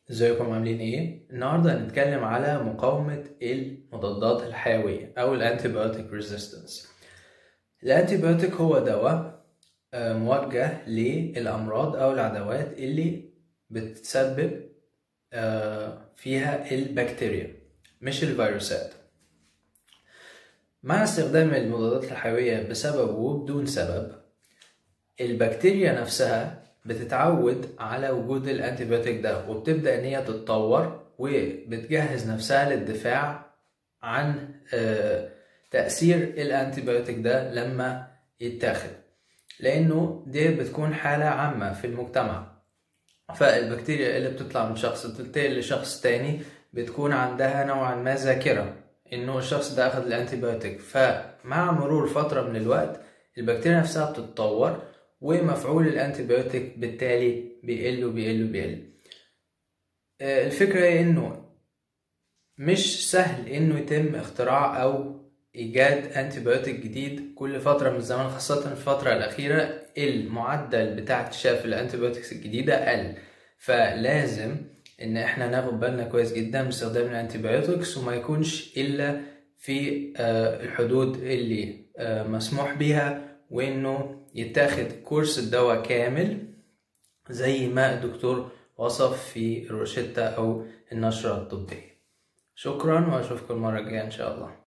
ازيكم عاملين ايه؟ النهارده هنتكلم على مقاومة المضادات الحيوية أو الانتيبيوتيك ريزيستنس. الانتيبيوتيك هو دواء آه، موجه للأمراض أو العدوات اللي بتسبب آه، فيها البكتيريا مش الفيروسات. مع استخدام المضادات الحيوية بسبب وبدون سبب البكتيريا نفسها بتتعود على وجود الانتيبيوتيك ده وبتبدأ ان هي تتطور وبتجهز نفسها للدفاع عن آه، تأثير الانتيبيوتيك ده لما يتاخد لانه دي بتكون حالة عامة في المجتمع فالبكتيريا اللي بتطلع من شخص بتنتقل لشخص تاني بتكون عندها نوعا ما ذاكرة انه الشخص ده اخذ الانتيبيوتيك فمع مرور فترة من الوقت البكتيريا نفسها بتتطور ومفعول الانتيبيوتيك بالتالي بيقل وبيقل وبيقل آه، الفكرة هي انه مش سهل انه يتم اختراع او ايجاد انتيبيوتيك جديد كل فترة من الزمن خاصة في الفترة الاخيرة المعدل بتاع اكتشاف الانتيبيوتكس الجديدة قل فلازم ان احنا ناخد بالنا كويس جدا من استخدام الانتيبيوتكس وما يكونش الا في آه، الحدود اللي آه، مسموح بيها وانه يتاخد كورس الدواء كامل زي ما الدكتور وصف في الروشتة او النشرة الطبية شكرا واشوفكم المرة الجاية ان شاء الله